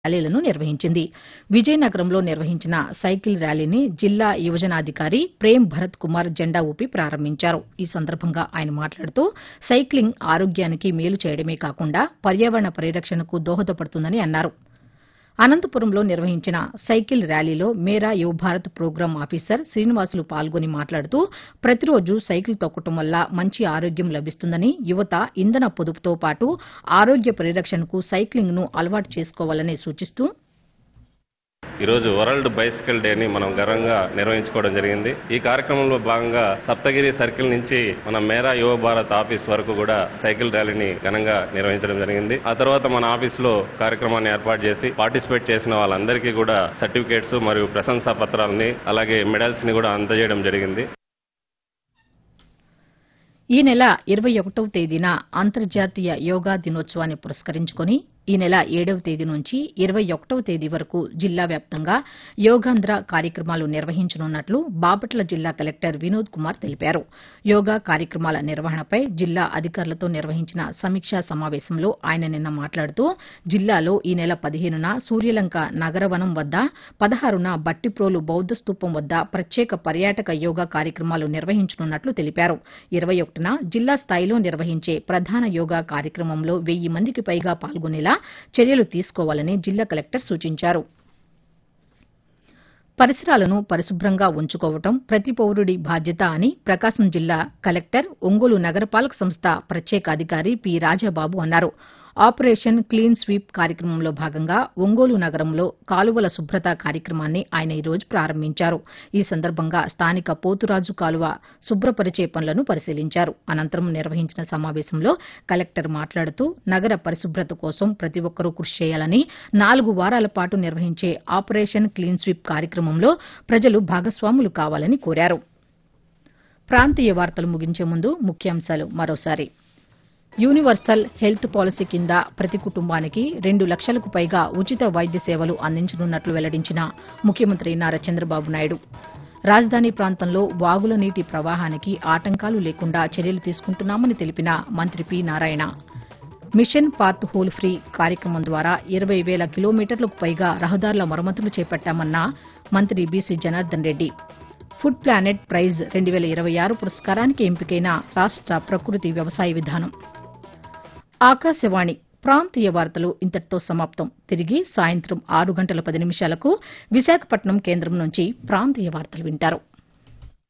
ర్యాలీలను నిర్వహించింది విజయనగరంలో నిర్వహించిన సైకిల్ ర్యాలీని జిల్లా యువజనాధికారి ప్రేమ్ భరత్ కుమార్ జెండా ఊపి ప్రారంభించారు ఈ సందర్భంగా ఆయన మాట్లాడుతూ సైక్లింగ్ ఆరోగ్యానికి మేలు చేయడమే కాకుండా పర్యావరణ పరిరక్షణకు దోహదపడుతుందని అన్నారు అనంతపురంలో నిర్వహించిన సైకిల్ ర్యాలీలో మేరా యువ భారత్ ప్రోగ్రాం ఆఫీసర్ శ్రీనివాసులు పాల్గొని మాట్లాడుతూ ప్రతిరోజు సైకిల్ తొక్కడం వల్ల మంచి ఆరోగ్యం లభిస్తుందని యువత ఇంధన పొదుపుతో పాటు ఆరోగ్య పరిరక్షణకు సైక్లింగ్ను అలవాటు చేసుకోవాలని సూచిస్తూ ఈరోజు వరల్డ్ బైసికల్ డేని మనం గర్వంగా నిర్వహించుకోవడం జరిగింది ఈ కార్యక్రమంలో భాగంగా సప్తగిరి సర్కిల్ నుంచి మన మేరా యువ భారత్ ఆఫీస్ వరకు కూడా సైకిల్ ర్యాలీని ఘనంగా నిర్వహించడం జరిగింది ఆ తర్వాత మన ఆఫీస్ లో కార్యక్రమాన్ని ఏర్పాటు చేసి పార్టిసిపేట్ చేసిన వాళ్ళందరికీ కూడా సర్టిఫికేట్స్ మరియు ప్రశంసా పత్రాలని అలాగే మెడల్స్ ని కూడా అందజేయడం జరిగింది ఈ నెల ఇరవై ఒకటవ తేదీన అంతర్జాతీయ యోగా దినోత్సవాన్ని పురస్కరించుకుని ఈ నెల ఏడవ తేదీ నుంచి ఇరవై ఒకటవ తేదీ వరకు జిల్లా వ్యాప్తంగా యోగాంధ్ర కార్యక్రమాలు నిర్వహించనున్నట్లు బాపట్ల జిల్లా కలెక్టర్ వినోద్ కుమార్ తెలిపారు యోగా కార్యక్రమాల నిర్వహణపై జిల్లా అధికారులతో నిర్వహించిన సమీక్షా సమావేశంలో ఆయన నిన్న మాట్లాడుతూ జిల్లాలో ఈ నెల పదిహేనున సూర్యలంక నగరవనం వద్ద పదహారున బట్టిప్రోలు బౌద్ధ స్తూపం వద్ద ప్రత్యేక పర్యాటక యోగా కార్యక్రమాలు నిర్వహించనున్నట్లు తెలిపారు ఇరవై ఒకటిన జిల్లా స్థాయిలో నిర్వహించే ప్రధాన యోగా కార్యక్రమంలో వెయ్యి మందికి పైగా పాల్గొనేలా చర్యలు తీసుకోవాలని జిల్లా కలెక్టర్ సూచించారు పరిసరాలను పరిశుభ్రంగా ఉంచుకోవడం ప్రతి పౌరుడి బాధ్యత అని ప్రకాశం జిల్లా కలెక్టర్ ఒంగోలు నగరపాలక సంస్థ ప్రత్యేక అధికారి పి రాజాబాబు అన్నారు ఆపరేషన్ క్లీన్ స్వీప్ కార్యక్రమంలో భాగంగా ఒంగోలు నగరంలో కాలువల శుభ్రత కార్యక్రమాన్ని ఆయన ఈ రోజు ప్రారంభించారు ఈ సందర్భంగా స్థానిక పోతురాజు కాలువ శుభ్రపరిచే పనులను పరిశీలించారు అనంతరం నిర్వహించిన సమావేశంలో కలెక్టర్ మాట్లాడుతూ నగర పరిశుభ్రత కోసం ప్రతి ఒక్కరూ కృషి చేయాలని నాలుగు వారాల పాటు నిర్వహించే ఆపరేషన్ క్లీన్ స్వీప్ కార్యక్రమంలో ప్రజలు భాగస్వాములు కావాలని కోరారు ప్రాంతీయ వార్తలు ముగించే ముందు ముఖ్యాంశాలు మరోసారి యూనివర్సల్ హెల్త్ పాలసీ కింద ప్రతి కుటుంబానికి రెండు లక్షలకు పైగా ఉచిత వైద్య సేవలు అందించనున్నట్లు వెల్లడించిన ముఖ్యమంత్రి నారా చంద్రబాబు నాయుడు రాజధాని ప్రాంతంలో వాగుల నీటి ప్రవాహానికి ఆటంకాలు లేకుండా చర్యలు తీసుకుంటున్నామని తెలిపిన మంత్రి P Narayana mission pothole free కార్యక్రమం ద్వారా ఇరవై వేల కిలోమీటర్లకు పైగా రహదారుల మరమ్మతులు చేపట్టామన్న మంత్రి B C Janardhan Reddy food planet prize రెండు వేల ఇరవై ఆరు పురస్కారానికి ఎంపికైన రాష్ట ప్రకృతి వ్యవసాయ విధానం ఆకాశవాణి ప్రాంతీయ వార్తలు ఇంతటితో సమాప్తం తిరిగి సాయంత్రం ఆరు గంటల పది నిమిషాలకు విశాఖపట్నం కేంద్రం నుంచి ప్రాంతీయ వార్తలు వింటారు